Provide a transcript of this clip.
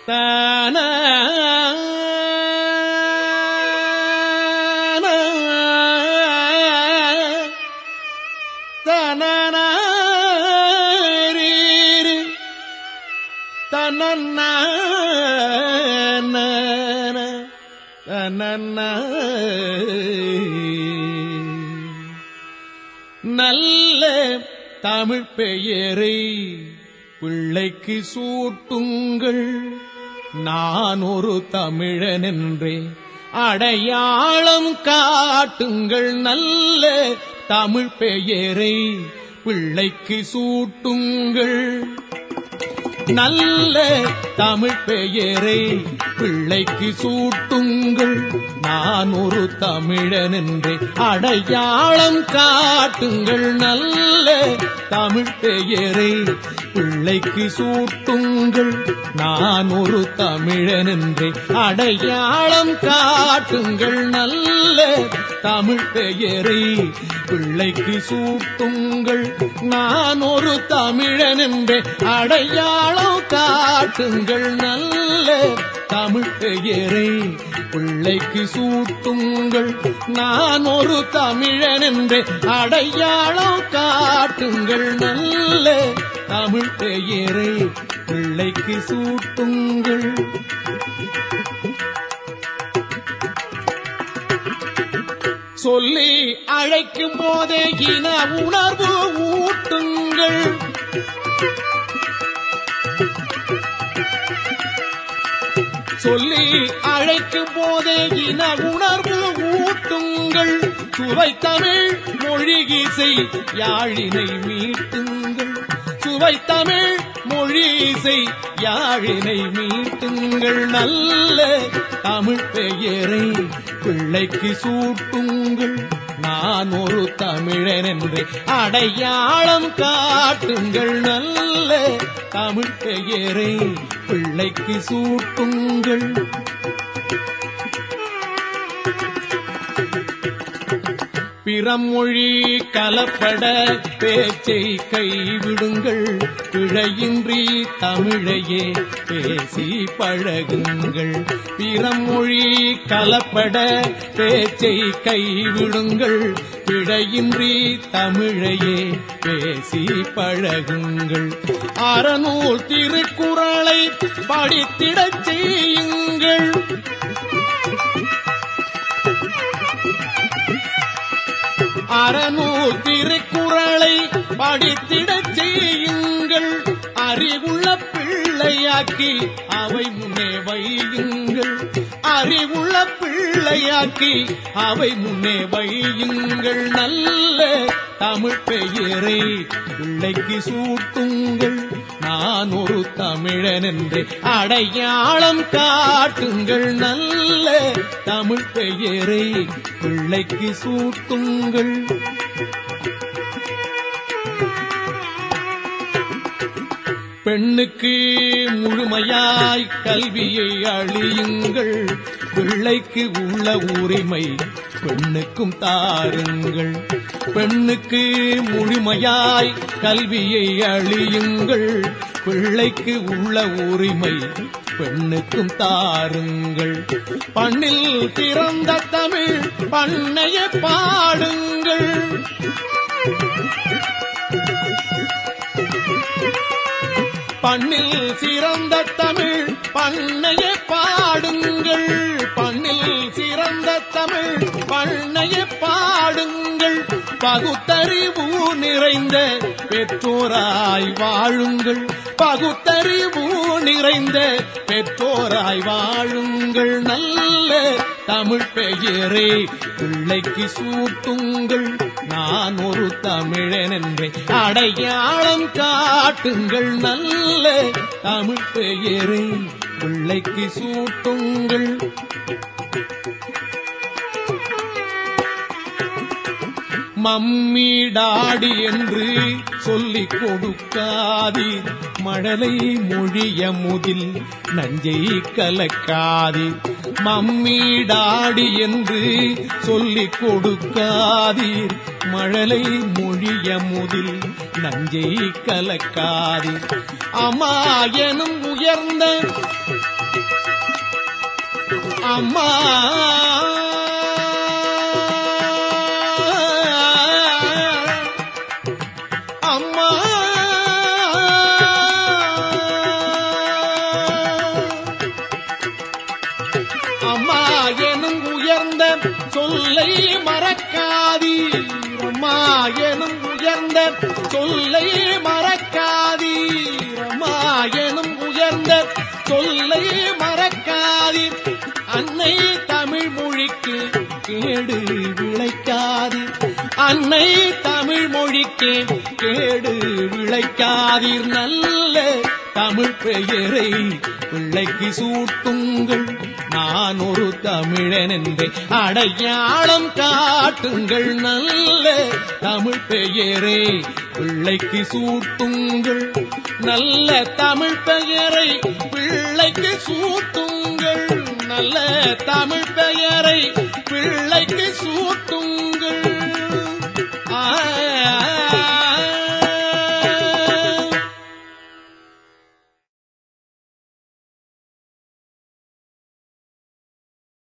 தான நல்ல தமிழ் பெயரை பிள்ளைக்கு சூட்டுங்கள் நான் ஒரு தமிழன் என்றே அடையாளம் காட்டுங்கள் நல்ல தமிழ் பெயரை பிள்ளைக்கு சூட்டுங்கள் நல்ல தமிழ் பெயரை பிள்ளைக்கு சூட்டுங்கள் நான் ஒரு தமிழன் என்று அடையாளம் காட்டுங்கள் நல்ல தமிழ் பெயரை பிள்ளைக்கு சூட்டுங்கள் நான் ஒரு தமிழன் என்று அடையாளம் காட்டுங்கள் நல்ல தமிழ் பெயரை பிள்ளைக்கு சூட்டுங்கள் நான் ஒரு தமிழன் என்று அடையாளம் காட்டுங்கள் நல்ல தமிழ் பெயரை பிள்ளைக்கு சூட்டுங்கள் நான் ஒரு தமிழன் என்று அடையாளம் காட்டுங்கள் நல்ல தமிழ் பெயரை பிள்ளைக்கு சூட்டுங்கள் சொல்லி அழைக்கும் போதே இன உணர்வு ஊட்டுங்கள் சொல்லி அழைக்கும் போதே இன உணர்வு ஊட்டுங்கள் சுவை தமிழ் மொழி இசை யாழினை மீட்டுங்கள் சுவை தமிழ் மொழி இசை யாழினை மீட்டுங்கள் நல்ல தமிழ் பெயரை பிள்ளைக்கு சூட்டுங்கள் நான் ஒரு தமிழன் என்று அடையாளம் காட்டுங்கள் நல்ல தமிழ் பெயரை பிள்ளைக்கு சூட்டுங்கள் பிறமொழி கலப்பட பேச்சை கைவிடுங்கள் பிழையின்றி தமிழையே பேசி பழகுங்கள் பிறமொழி கலப்பட பேச்சை கைவிடுங்கள் பிழையின்றி தமிழையே பேசி பழகுங்கள் அறநூல் திருக்குறளை படித்திடச் செய்யுங்கள் அறநூல் திருக்குறளை படித்திடச் செய்யுங்கள் அறிவுள்ள பிள்ளையாக்கி அவை முன்னே வையுங்கள் அறிவுள்ள பிள்ளையாக்கி அவை முன்னே வையுங்கள் நல்ல தமிழ் பெயரை பிள்ளைக்கு சூட்டுங்கள் நான் ஒரு தமிழன் என்று அடையாளம் காட்டுங்கள் நல்ல தமிழ் பெயரை பிள்ளைக்கு சூட்டுங்கள் பெண்ணுக்கு முழுமையாய் கல்வியை அழியுங்கள் பிள்ளைக்கு உள்ள உரிமை பெண்ணுக்கும் தாருங்கள் பெண்ணுக்கு முழுமையாய் கல்வியை அழியுங்கள் பிள்ளைக்கு உள்ள உரிமை பெண்ணுக்கும் தாருங்கள் பண்ணில் திறந்த தமிழ் பண்ணைய பாடுங்கள் பண்ணில் சிறந்த தமிழ் பண்ணைய பாடுங்கள் பண்ணில் சிறந்த தமிழ் பண்ணைய பாடுங்கள் பகுத்தறிவு நிறைந்த பெற்றோராய் வாழுங்கள் பகுத்தறிவு நிறைந்த பெற்றோராய் வாழுங்கள் நல்ல தமிழ் பெயரே பிள்ளைக்கு சூட்டுங்கள் நான் ஒரு தமிழன் என்றே அடையாளம் காட்டுங்கள் நல்ல தமிழ் பெயரை பிள்ளைக்கு சூட்டுங்கள் மம்மி டாடி என்று சொல்லிக் கொடுக்காதீர் மழலை மொழிய முதில் நஞ்சை கலக்காதீர் மம்மி டாடி என்று சொல்லிக் கொடுக்காதீர் மழலை மொழிய முதில் நஞ்சை கலக்காதீர் அம்மா எனும் உயர்ந்த அம்மா அம்மா அம்மா எனும் உயர்ந்த சொல்லை மறக்காதீர் அம்மா எனும் உயர்ந்த சொல்லை மறக்காதீர் அம்மா எனும் உயர்ந்த சொல்லை மறக்காதீர் அன்னை தமிழ் மொழிக்கு கேடு விளைக்காதீர் அன்னை தமிழ் மொழிக்கு கேடு விளைக்காதீர் நல்ல தமிழ் பெயரை பிள்ளைக்கு சூட்டுங்கள் நான் ஒரு தமிழன் என்று அடையாளம் காட்டுங்கள் நல்ல தமிழ் பெயரை பிள்ளைக்கு சூட்டுங்கள் நல்ல தமிழ் பெயரை பிள்ளைக்கு சூட்டுங்கள் நல்ல தமிழ் பெயரை பிள்ளைக்கு சூட்டுங்கள்